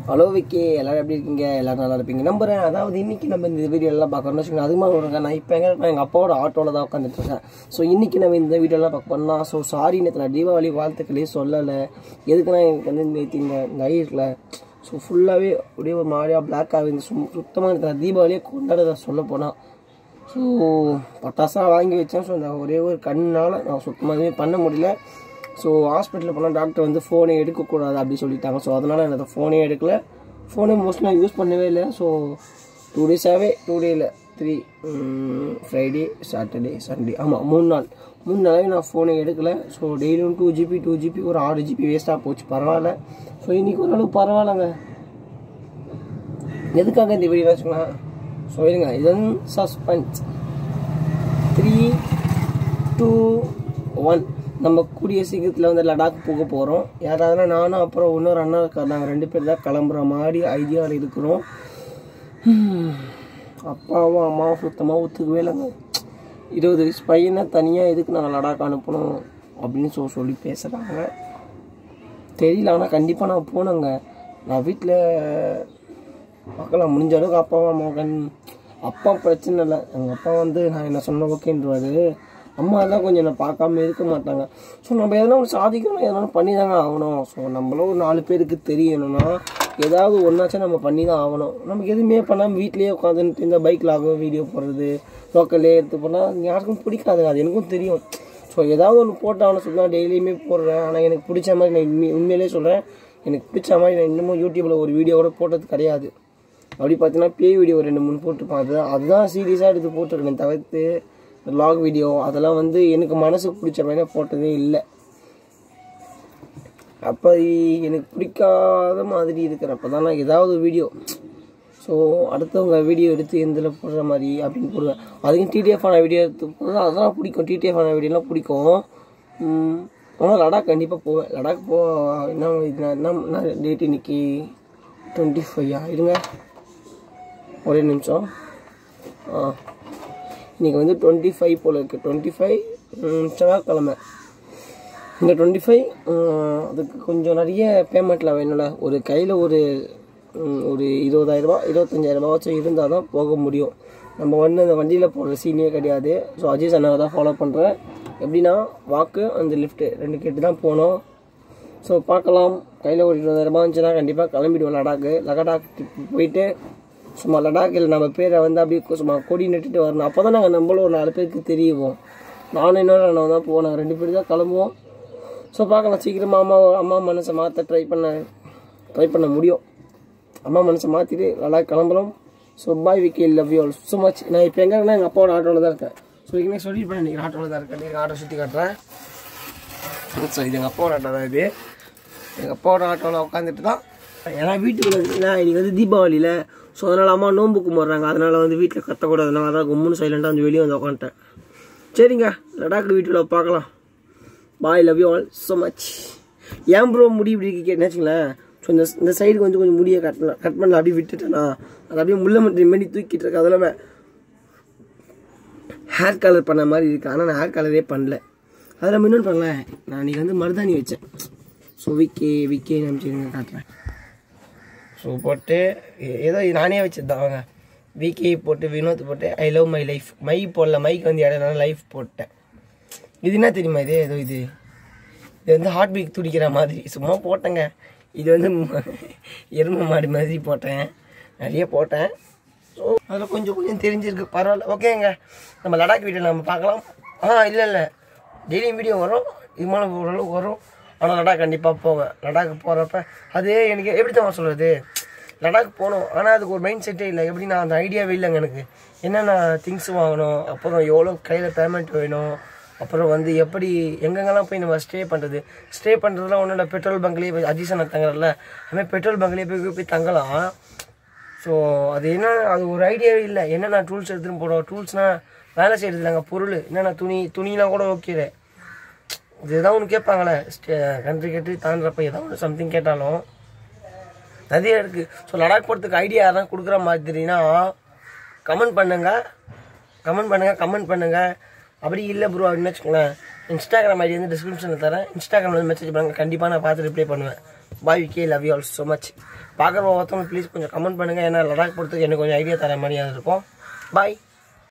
Hello Vicky எல்லாரும் எப்படி இருக்கீங்க எல்லாரும் நல்லா இருப்பீங்க நம்புறேன் அதாவது இன்னைக்கு நம்ம இந்த வீடியோ எல்லாம் பார்க்கணும்னு வச்சுக்கோங்க அது மாதிரி வருங்க நான் இப்போ எங்க இருக்கேன் எங்கள் அப்பாவோட ஆட்டோவில் தான் உட்காந்துட்டு இருக்கேன் ஸோ இன்னைக்கு நம்ம இந்த வீடியோலாம் பார்க்க போனால் ஸோ சாரி நேற்று நான் தீபாவளி வாழ்த்துக்களே சொல்லலை எதுக்குன்னா எனக்கு வந்து நேற்று இந்த இந்த ஐ இருக்குல்ல ஸோ ஃபுல்லாகவே அப்படியே ஒரு மாதிரியாக பிளாக் ஆகுது சு சுத்தமாக எனக்கு நான் தீபாவளியே கொண்டாட சொல்ல போனால் ஸோ பட்டாசாக வாங்கி வச்சேன் ஸோ அந்த ஒரே ஒரு கண்ணால் நான் சுத்தமாகவே பண்ண முடியல ஸோ ஹாஸ்பிட்டலில் போனால் டாக்டர் வந்து ஃபோனே எடுக்கக்கூடாது அப்படி சொல்லிட்டாங்க ஸோ அதனால் எனக்கு ஃபோனே எடுக்கல ஃபோனே மோஸ்ட்லி நான் யூஸ் பண்ணவே இல்லை ஸோ டூ டேஸாகவே டூ டேயில் த்ரீ ஃப்ரைடே சாட்டர்டே சண்டே ஆமாம் மூணு நாள் மூணு நாளாவே நான் ஃபோனே எடுக்கல ஸோ டெய்லியும் டூ ஜிபி டூ ஜிபி ஒரு ஆறு ஜிபி வேஸ்ட்டாக போச்சு பரவாயில்ல ஸோ இன்றைக்கி ஓரளவுக்கு பரவாயில்லங்க எதுக்காக இந்த வீடியோ வச்சுக்கலாம் ஸோ இருங்க இது வந்து சஸ்பென்ஸ் த்ரீ டூ ஒன் நம்ம கூடிய சீக்கிரத்தில் வந்து லடாக் போக போகிறோம் யாராவது நானும் அப்புறம் இன்னொரு அண்ணா இருக்கார் நாங்கள் ரெண்டு பேர் தான் கிளம்புற மாதிரி ஐடியாவில் இருக்கிறோம் ஹம். அப்பாவும் அம்மாவும் சுத்தமாக ஒத்துக்கவே இல்லைங்க இருபது வயசு பையனை தனியாக எதுக்கு நாங்கள் லடாக் அனுப்பணும் அப்படின்னு சொ சொல்லி பேசுகிறாங்க தெரியல ஆனால் கண்டிப்பாக நான் போனேங்க நான் வீட்டில் பார்க்கலாம் முடிஞ்ச அளவுக்கு அப்பாவும் அம்மா கண் அப்பா பிரச்சனை இல்லை எங்கள் அப்பா வந்து நான் என்ன சொன்ன ஓகேன்றவாரு அம்மா தான் கொஞ்சம் என்னை பார்க்காம இருக்க மாட்டாங்க ஸோ நம்ம எதனா ஒன்று சாதிக்கணும் எதனா பண்ணி தாங்க ஆகணும் ஸோ நம்மளும் ஒரு நாலு பேருக்கு தெரியணும்னா ஏதாவது ஒன்றாச்சும் நம்ம பண்ணி தான் ஆகணும் நமக்கு எதுவுமே பண்ணாமல் வீட்லேயே உட்காந்துட்டு இந்த பைக்கில் ஆகும் வீடியோ போடுறது லோக்கல்லே எடுத்து போனால் யாருக்கும் பிடிக்காதுங்க அது எனக்கும் தெரியும் ஸோ ஏதாவது ஒன்று போட்டாலும் சொல்லலாம் டெய்லியுமே போடுறேன் ஆனால் எனக்கு பிடிச்ச மாதிரி நான் உண்மை- உண்மையிலே சொல்கிறேன் எனக்கு பிடிச்ச மாதிரி நான் இன்னமும் யூடியூப்பில் ஒரு வீடியோ கூட போட்டது கிடையாது அப்படி பார்த்தீங்கன்னா பேய் வீடியோ ரெண்டு மூணு போட்டுருப்பேன் அதுதான் அதுதான் சீரியஸாக எடுத்து போட்டிருக்கேன் தவிர்த்து லாக் வீடியோ அதெல்லாம் வந்து எனக்கு மனசுக்கு பிடிச்ச மாதிரி போட்டதே இல்லை அப்போ எனக்கு பிடிக்காத மாதிரி இருக்கிறப்ப தான் நான் ஏதாவது வீடியோ ஸோ அடுத்தவங்க வீடியோ எடுத்து எந்தில் போடுற மாதிரி அப்படின்னு போடுவேன் அதுக்கும் டிடிஎஃப் ஆன வீடியோ எடுத்து போடுறது அதெல்லாம் பிடிக்கும் டிடிஎஃப் ஆன வீடியோலாம் பிடிக்கும் உம், ஆனால் லடாக் கண்டிப்பாக போவேன் லடாக் போ என்ன இது நான் என்ன என்ன டேட் இன்னைக்கு டுவெண்ட்டி ஃபைவா இருங்க ஒரே நிமிஷம் ஆ இன்னைக்கு வந்து டுவெண்ட்டி ஃபைவ் போல் இருக்குது டுவெண்ட்டி ஃபைவ் செவ்வாய்க்கிழமை இந்த டுவெண்ட்டி ஃபைவ் அதுக்கு கொஞ்சம் நிறைய பேமெண்ட்டில் வேணும்ல ஒரு கையில் ஒரு ம், ஒரு இருபதாயிரரூபா இருபத்தஞ்சாயிரரூபாச்சும் இருந்தால் தான் போக முடியும் நம்ம வந்து அந்த வண்டியில் போடுற சீனே கிடையாது ஸோ அஜய் அண்ணாவை தான் ஃபாலோ பண்ணுறேன் எப்படின்னா வாக்கு அந்த லிஃப்ட்டு ரெண்டு கேட்டு தான் போனோம் ஸோ பார்க்கலாம் கையில் ஒரு இருபதாயிரரூபா இருந்துச்சுன்னா கண்டிப்பாக கிளம்பிடுவோம் லடாக்கு லடாக் trip போயிட்டு சும்மா லடாக்கில் நம்ம பேரை வந்து அப்படியே சும்மா கொடி நட்டுட்டு வரணும் அப்போ தான் நாங்கள் நம்மளும் ஒரு நாலு பேருக்கு தெரியுவோம் நானும் இன்னொரு அண்ணன் தான் போனோம் ரெண்டு பேர் தான் கிளம்புவோம் ஸோ பார்க்கலாம் சீக்கிரமாக அம்மா அம்மா மனசை மாற்ற ட்ரை பண்ண ட்ரை பண்ண முடியும் அம்மா மனசை மாற்றிட்டு லடாக் கிளம்பலாம் so bye Vicky love you all so much நான் இப்போ எங்கே இருக்கேன்னா எங்கள் அப்பாவோட ஆட்டோவில் தான் இருக்கேன் ஸோ இங்கே சொல்லிட்டு நீங்கள் ஆட்டோவில் தான் இருக்கேன் நீங்கள் ஆட்டோ சுற்றி காட்டுறேன் ஸோ இது எங்கள் அப்பாவோட ஆட்டோ தான் இது எங்கள் அப்பாவோட ஆட்டோவில் உட்காந்துட்டு தான் ஏன்னா வீட்டுக்குள்ள நான் இன்னைக்கு வந்து தீபாவளியில் ஸோ அதனால் அம்மா நோன்பு கும்பிட்றாங்க அதனால் வந்து வீட்டில் கத்தக்கூடாதுனால அதான் கும்முன்னு சைலண்டாக வந்து வெளியே வந்து உட்காந்துட்டேன் சரிங்க லடாக் வீட்டில் பார்க்கலாம் bye love you all so much ஏன் ப்ரோ முடி இப்படி இருக்கு கேட்டேன்னு வச்சுங்களேன் ஸோ இந்த இந்த சைடுக்கு வந்து கொஞ்சம் முடியை கட் பண்ண கட் பண்ணல அப்படியே விட்டுட்டேனா அது அப்படியே முள்ள மட்டும் மாரி தூக்கிட்டு இருக்கு அது இல்லாமல் ஹேர் கலர் பண்ண மாதிரி இருக்கு ஆனால் நான் ஹேர் கலரே பண்ணல அதில் இன்னொன்று பண்ணல நான் இன்னைக்கு வந்து மருதாணி வச்சேன் ஸோ விக்கே விக்கே நினச்சிருங்க காட்டுறேன் ஸோ போட்டு ஏ- ஏதோ இது நானே வச்சது அவங்க விகே போட்டு வினோத் போட்டு I love my life my போடல மைக்கு வந்து இடம் லைஃப் போட்டேன் இது என்ன தெரியுமா இது ஏதோ இது இது வந்து ஹார்ட் பீட் துடிக்கிற மாதிரி சும்மா போட்டேங்க இது வந்து ம- எருமை மாடு மாதிரி போட்டேன் நிறைய போட்டேன் ஸோ அதில் கொஞ்சம் கொஞ்சம் தெரிஞ்சிருக்கு பரவாயில்ல ஓகேங்க நம்ம லடாக் வீடியோ நம்ம பார்க்கலாம் ஆ இல்லை இல்லை டெய்லியும் வீடியோ வரும் விமானம் ஓரளவுக்கு வரும் ஆனால் லடாக் கண்டிப்பாக போவேன் லடாக் போகிறப்ப அது எனக்கு எப்படி தான் சொல்கிறது லடாக் போகணும் ஆனால் அதுக்கு ஒரு மைண்ட் செட்டே இல்லை எப்படி நான் அந்த ஐடியாவே இல்லைங்க எனக்கு என்னென்ன திங்ஸ் வாங்கணும் அப்புறம் எவ்வளோ கையில் பேமெண்ட் வேணும் அப்புறம் வந்து எப்படி எங்கெங்கெல்லாம் போய் நம்ம ஸ்டே பண்ணுறது ஸ்டே பண்ணுறதுலாம் ஒன்றும் இல்லை பெட்ரோல் பங்க்லேயே போய் அஜிசனை தங்குறல அதுமாதிரி பெட்ரோல் பங்க்லேயே போய் போய் தங்கலாம் ஸோ அது என்ன அது ஒரு ஐடியாவே இல்லை என்னென்ன டூல்ஸ் எடுத்துகிட்டு போகிறோம் டூல்ஸ்னால் வேலை செய்கிறது இல்லைங்க பொருள் என்னென்ன துணி துணிலாம் கூட ஓகே இது ஏதாவது ஒன்று கேட்பாங்களே ஸ்டே கண்ட்ரி கட்டி தாண்டுறப்ப ஏதாவது ஒன்று சம்திங் கேட்டாலும் நிறைய இருக்குது ஸோ லடாக் போகிறதுக்கு ஐடியா யாரும் கொடுக்குற மாதிரினா கமெண்ட் பண்ணுங்க கமெண்ட் பண்ணுங்க கமெண்ட் பண்ணுங்க அப்படி இல்லை ப்ரோ அப்படின்னு வச்சுக்கோங்களேன் இன்ஸ்டாகிராம் ஐடி வந்து டிஸ்கிரிப்ஷனில் தரேன் இன்ஸ்டாகிராமில் வந்து மெசேஜ் பண்ணுங்க கண்டிப்பாக நான் பார்த்து ரிப்ளை பண்ணுவேன் bye Vicky love you all so much பார்க்குற ஒருத்தவங்க ப்ளீஸ் கொஞ்சம் கமெண்ட் பண்ணுங்கள் ஏன்னா லடாக் போகிறதுக்கு எனக்கு கொஞ்சம் ஐடியா தர மாதிரியாக இருக்கும் பாய்